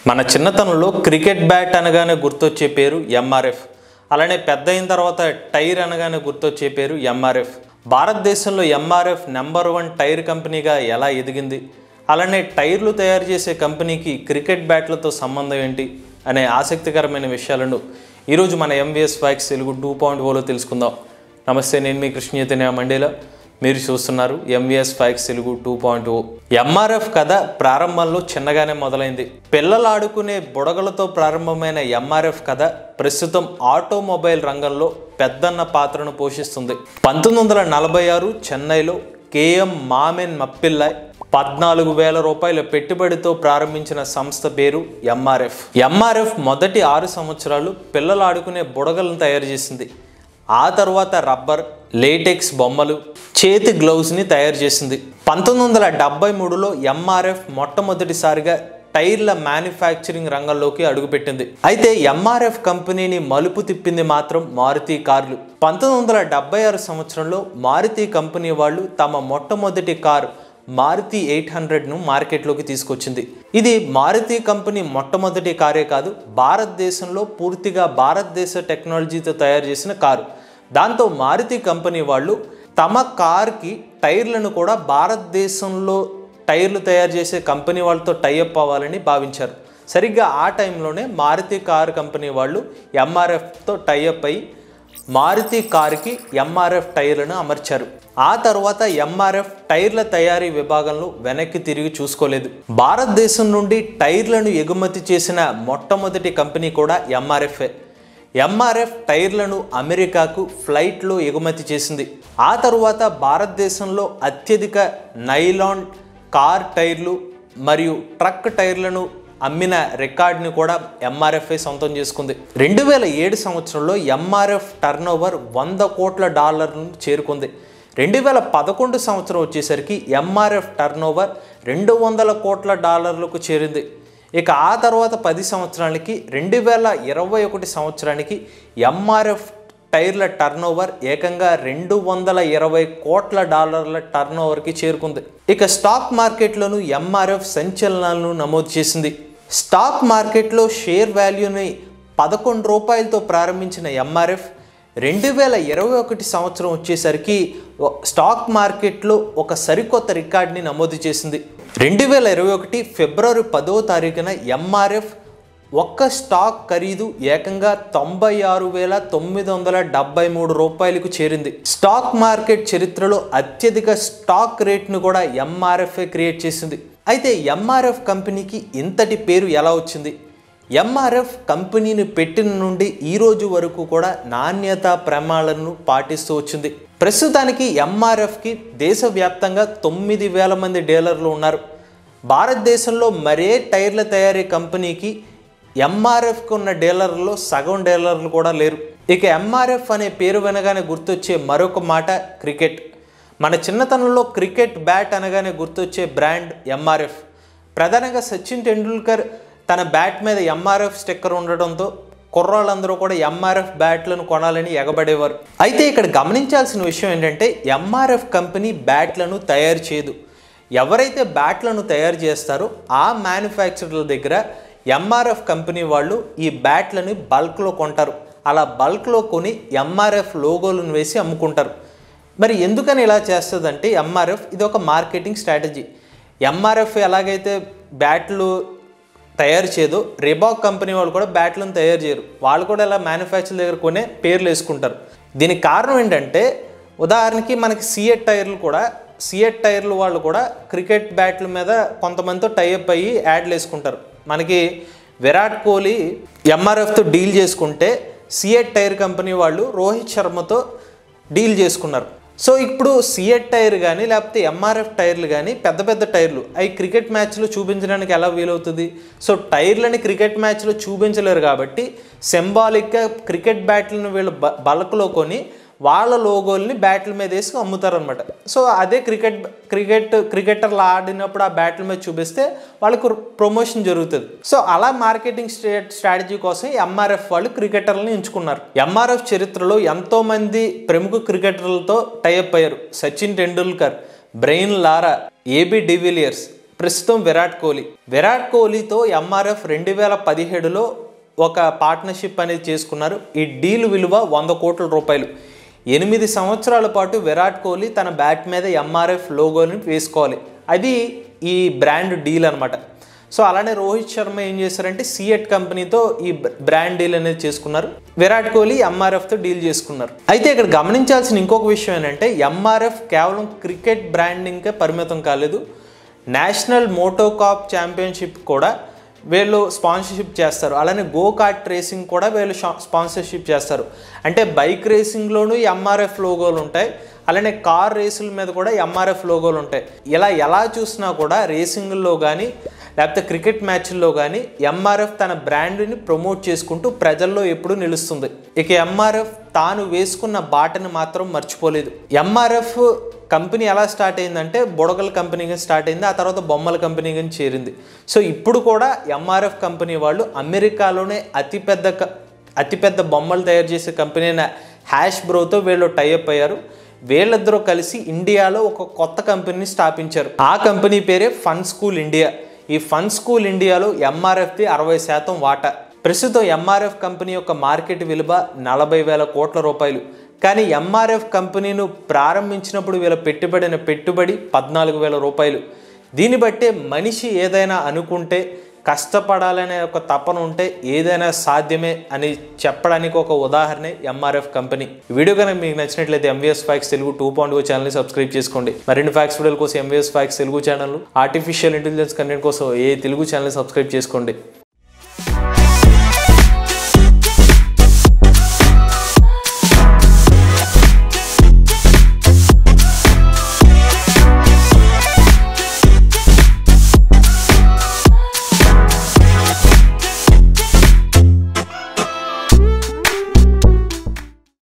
మన చిన్నతనంలో cricket bat అనగానే గుర్తొచ్చే పేరు ఎంఆర్ఎఫ్ అలానే పెద్ద అయిన తర్వాత టైర్ అనగానే గుర్తొచ్చే పేరు ఎంఆర్ఎఫ్ భారతదేశంలో ఎంఆర్ఎఫ్ నెంబర్ వన్ టైర్ కంపెనీగా ఎలా ఎదిగింది అలానే టైర్లు తయారు చేసే కంపెనీకి క్రికెట్ బ్యాట్లతో సంబంధం ఏంటి అనే ఆసక్తికరమైన విషయాలను ఈరోజు మన MVS facts Telugu two point ఓలో తెలుసుకుందాం నమస్తే నేను మీ కృష్ణ చైతన్య మండేలా మీరు చూస్తున్నారు MVS facts Telugu two point o MRF కథ ప్రారంభంలో చిన్నగానే మొదలైంది పిల్లలు ఆడుకునే బుడగలతో ప్రారంభమైన ఎంఆర్ఎఫ్ కథ ప్రస్తుతం ఆటోమొబైల్ రంగంలో పెద్దన్న పాత్రను పోషిస్తుంది పంతొమ్మిది వందల నలభై ఆరు చెన్నైలో కేఎం మామెన్ మప్పిల్లాయ్ పద్నాలుగు వేల రూపాయల పెట్టుబడితో ప్రారంభించిన సంస్థ పేరు ఎంఆర్ఎఫ్ ఎంఆర్ఎఫ్ మొదటి ఆరు సంవత్సరాలు పిల్లలు ఆడుకునే బుడగలను తయారు చేసింది ఆ తర్వాత రబ్బర్ లేటెక్స్ బొమ్మలు చేతి గ్లౌస్ని తయారు చేసింది పంతొమ్మిది వందల డెబ్బై మూడులో ఎంఆర్ఎఫ్ మొట్టమొదటిసారిగా టైర్ల మ్యానుఫ్యాక్చరింగ్ రంగంలోకి అడుగుపెట్టింది అయితే ఎంఆర్ఎఫ్ కంపెనీని మలుపు తిప్పింది మాత్రం మారుతి కార్లు పంతొమ్మిది వందల డెబ్బై ఆరు సంవత్సరంలో మారుతి కంపెనీ వాళ్ళు తమ మొట్టమొదటి కారు మారుతి ఎయిట్ హండ్రెడ్ను మార్కెట్లోకి తీసుకొచ్చింది ఇది మారుతి కంపెనీ మొట్టమొదటి కారే కాదు భారతదేశంలో పూర్తిగా భారతదేశ టెక్నాలజీతో తయారు చేసిన కారు దాంతో మారుతి కంపెనీ వాళ్ళు తమ కార్కి టైర్లను కూడా భారతదేశంలో టైర్లు తయారు చేసే కంపెనీ వాళ్ళతో టైఅప్ అవ్వాలని భావించారు సరిగ్గా ఆ టైంలోనే మారుతి కార్ కంపెనీ వాళ్ళు ఎంఆర్ఎఫ్తో టైఅప్ అయి మారుతి కారుకి ఎంఆర్ఎఫ్ టైర్లను అమర్చారు ఆ తర్వాత ఎంఆర్ఎఫ్ టైర్ల తయారీ విభాగంలో వెనక్కి తిరిగి చూసుకోలేదు భారతదేశం నుండి టైర్లను ఎగుమతి చేసిన మొట్టమొదటి కంపెనీ కూడా ఎంఆర్ఎఫ్ఏ ఎంఆర్ఎఫ్ టైర్లను అమెరికాకు ఫ్లైట్లో ఎగుమతి చేసింది ఆ తరువాత భారతదేశంలో అత్యధిక నైలాన్ కార్ టైర్లు మరియు ట్రక్ టైర్లను అమ్మిన రికార్డుని కూడా ఎంఆర్ఎఫ్ఐ సొంతం చేసుకుంది రెండు వేల ఏడు సంవత్సరంలో ఎంఆర్ఎఫ్ టర్న్ ఓవర్ వంద కోట్ల డాలర్లను చేరుకుంది రెండు వేల పదకొండు సంవత్సరం వచ్చేసరికి ఎంఆర్ఎఫ్ టర్న్ ఓవర్ రెండు వందల కోట్ల డాలర్లకు చేరింది ఇక ఆ తర్వాత పది సంవత్సరాలకి రెండు వేల ఇరవై ఒకటి సంవత్సరానికి ఎంఆర్ఎఫ్ టైర్ల టర్న్ ఓవర్ ఏకంగా రెండు వందల ఇరవై కోట్ల డాలర్ల టర్న్ ఓవర్కి చేరుకుంది ఇక స్టాక్ మార్కెట్లోనూ ఎంఆర్ఎఫ్ సంచలనాలను నమోదు చేసింది స్టాక్ మార్కెట్లో షేర్ వాల్యూని పదకొండు రూపాయలతో ప్రారంభించిన ఎంఆర్ఎఫ్ రెండు వేల ఇరవై ఒకటి సంవత్సరం వచ్చేసరికి స్టాక్ మార్కెట్లో ఒక సరికొత్త రికార్డ్ని నమోదు చేసింది రెండు వేల ఇరవై ఒకటి ఫిబ్రవరి పదో తారీఖున ఎంఆర్ఎఫ్ ఒక్క స్టాక్ ఖరీదు ఏకంగా తొంభై ఆరు వేల తొమ్మిది వందల డెబ్బై మూడు రూపాయలకు చేరింది స్టాక్ మార్కెట్ చరిత్రలో అత్యధిక స్టాక్ రేట్ను కూడా ఎంఆర్ఎఫ్ఏ క్రియేట్ చేసింది అయితే ఎంఆర్ఎఫ్ కంపెనీకి ఇంతటి పేరు ఎలా వచ్చింది ఎంఆర్ఎఫ్ కంపెనీని పెట్టిన నుండి ఈ రోజు వరకు కూడా నాణ్యత ప్రమాణాలను పాటిస్తూ వచ్చింది ప్రస్తుతానికి ఎంఆర్ఎఫ్కి దేశవ్యాప్తంగా తొమ్మిది వేల మంది డీలర్లు ఉన్నారు భారతదేశంలో మరే టైర్ల తయారీ కంపెనీకి ఎంఆర్ఎఫ్కి ఉన్న డీలర్లలో సగం డీలర్లు కూడా లేరు ఇక ఎంఆర్ఎఫ్ అనే పేరు వినగానే గుర్తొచ్చే మరొక మాట క్రికెట్ మన చిన్నతనంలో క్రికెట్ బ్యాట్ అనగానే గుర్తొచ్చే బ్రాండ్ ఎంఆర్ఎఫ్ ప్రధానంగా సచిన్ టెండూల్కర్ తన బ్యాట్ మీద ఎంఆర్ఎఫ్ స్టిక్కర్ ఉండడంతో కుర్రాళ్ళందరూ కూడా ఎంఆర్ఎఫ్ బ్యాట్లను కొనాలని ఎగబడేవారు అయితే ఇక్కడ గమనించాల్సిన విషయం ఏంటంటే ఎంఆర్ఎఫ్ కంపెనీ బ్యాట్లను తయారు చేయదు ఎవరైతే బ్యాట్లను తయారు చేస్తారో ఆ మ్యానుఫ్యాక్చరర్ల దగ్గర ఎంఆర్ఎఫ్ కంపెనీ వాళ్ళు ఈ బ్యాట్లని బల్క్లో కొంటారు అలా బల్క్లో కొని ఎంఆర్ఎఫ్ లోగోలను వేసి అమ్ముకుంటారు మరి ఎందుకని ఇలా చేస్తుందంటే ఎంఆర్ఎఫ్ ఇది ఒక మార్కెటింగ్ స్ట్రాటజీ ఎంఆర్ఎఫ్ ఎలాగైతే బ్యాట్లు తయారు చేయదో రిబాక్ కంపెనీ వాళ్ళు కూడా బ్యాట్లను తయారు చేయరు వాళ్ళు కూడా ఇలా మ్యానుఫ్యాక్చర్ దగ్గర కొనే పేర్లు వేసుకుంటారు దీనికి కారణం ఏంటంటే ఉదాహరణకి మనకి సిఎట్ టైర్లు కూడా సిఎట్ టైర్లు వాళ్ళు కూడా క్రికెట్ బ్యాట్ల మీద కొంతమందితో టైఅప్ అయ్యి యాడ్లు వేసుకుంటారు మనకి విరాట్ కోహ్లీ ఎంఆర్ఎఫ్తో డీల్ చేసుకుంటే సిఎట్ టైర్ కంపెనీ వాళ్ళు రోహిత్ శర్మతో డీల్ చేసుకున్నారు సో ఇప్పుడు సిఎట్ టైర్ కానీ లేకపోతే ఎంఆర్ఎఫ్ టైర్లు కానీ పెద్ద పెద్ద టైర్లు అవి క్రికెట్ మ్యాచ్లో చూపించడానికి ఎలా వీలవుతుంది సో టైర్లని క్రికెట్ మ్యాచ్లో చూపించలేరు కాబట్టి సింబాలిక్గా క్రికెట్ బ్యాట్లను వీళ్ళు బ బల్క్లో కొని వాళ్ళ లోగోల్ని బ్యాట్ల మీద వేసి అమ్ముతారనమాట సో అదే క్రికెట్ క్రికెట్ క్రికెటర్లు ఆడినప్పుడు ఆ బ్యాట్ల మీద చూపిస్తే వాళ్ళకు ప్రమోషన్ జరుగుతుంది సో అలా మార్కెటింగ్ స్ట్రాటజీ కోసం ఎంఆర్ఎఫ్ వాళ్ళు క్రికెటర్లను ఎంచుకున్నారు ఎంఆర్ఎఫ్ చరిత్రలో ఎంతోమంది ప్రముఖ క్రికెటర్లతో టైఅప్ అయ్యారు Sachin Tendulkar Brian Lara AB de Villiers ప్రస్తుతం విరాట్ కోహ్లీ విరాట్ కోహ్లీతో ఎంఆర్ఎఫ్ రెండు వేల పదిహేడులో ఒక పార్ట్నర్షిప్ అనేది చేసుకున్నారు ఈ డీల్ విలువ వంద కోట్ల రూపాయలు ఎనిమిది సంవత్సరాల పాటు విరాట్ కోహ్లీ తన బ్యాట్ మీద ఎంఆర్ఎఫ్ లోగోని వేసుకోవాలి అది ఈ బ్రాండ్ డీల్ అనమాట సో అలానే రోహిత్ శర్మ ఏం చేశారంటే సిఎట్ కంపెనీతో ఈ బ్రాండ్ డీల్ అనేది చేసుకున్నారు విరాట్ కోహ్లీ ఎంఆర్ఎఫ్తో డీల్ చేసుకున్నారు అయితే ఇక్కడ గమనించాల్సిన ఇంకొక విషయం ఏంటంటే ఎంఆర్ఎఫ్ కేవలం క్రికెట్ బ్రాండింగ్కే పరిమితం కాలేదు నేషనల్ మోటోకాప్ ఛాంపియన్షిప్ కూడా వీళ్ళు స్పాన్సర్షిప్ చేస్తారు అలానే గో కార్ట్ రేసింగ్ కూడా వీళ్ళు స్పాన్సర్షిప్ చేస్తారు అంటే బైక్ రేసింగ్లోనూ ఎంఆర్ఎఫ్ లోగోలు ఉంటాయి అలానే కార్ రేసుల మీద కూడా ఎంఆర్ఎఫ్ లోగోలు ఉంటాయి ఇలా ఎలా చూసినా కూడా రేసింగ్లో కానీ లేకపోతే క్రికెట్ మ్యాచ్ల్లో కానీ ఎంఆర్ఎఫ్ తన బ్రాండ్ని ప్రమోట్ చేసుకుంటూ ప్రజల్లో ఎప్పుడూ నిలుస్తుంది ఇక ఎంఆర్ఎఫ్ తాను వేసుకున్న బాటని మాత్రం మర్చిపోలేదు ఎంఆర్ఎఫ్ కంపెనీ ఎలా స్టార్ట్ అయిందంటే బుడగల కంపెనీగా స్టార్ట్ అయింది ఆ తర్వాత బొమ్మల కంపెనీగా చేరింది సో ఇప్పుడు కూడా ఎంఆర్ఎఫ్ కంపెనీ వాళ్ళు అమెరికాలోనే అతిపెద్ద క- అతిపెద్ద బొమ్మలు తయారు చేసే కంపెనీ అయిన హ్యాష్ బ్రోతో వీళ్ళు టైఅప్ అయ్యారు వీళ్ళిద్దరూ కలిసి ఇండియాలో ఒక కొత్త కంపెనీని స్థాపించారు ఆ కంపెనీ పేరే ఫన్ స్కూల్ ఇండియా ఈ ఫన్ స్కూల్ ఇండియాలో ఎంఆర్ఎఫ్ది అరవై శాతం వాటా ప్రస్తుతం ఎంఆర్ఎఫ్ కంపెనీ యొక్క మార్కెట్ విలువ నలభై వేల కోట్ల రూపాయలు కానీ ఎంఆర్ఎఫ్ కంపెనీను ప్రారంభించినప్పుడు వీళ్ళ పెట్టుబడిన పెట్టుబడి పద్నాలుగు వేల రూపాయలు దీన్ని బట్టే మనిషి ఏదైనా అనుకుంటే కష్టపడాలనే ఒక తపన ఉంటే ఏదైనా సాధ్యమే అని చెప్పడానికి ఒక ఉదాహరణ ఎంఆర్ఎఫ్ కంపెనీ ఈ వీడియో కనుక మీకు నచ్చినట్లయితే MVS facts Telugu two point o ఛానల్ని సబ్స్క్రైబ్ చేసుకోండి మరిన్ని ఫ్యాక్స్ వీడియోల కోసం MVS facts Telugu channel artificial intelligence content కోసం ఏ తెలుగు ఛానల్ని సబ్స్క్రైబ్ చేసుకోండి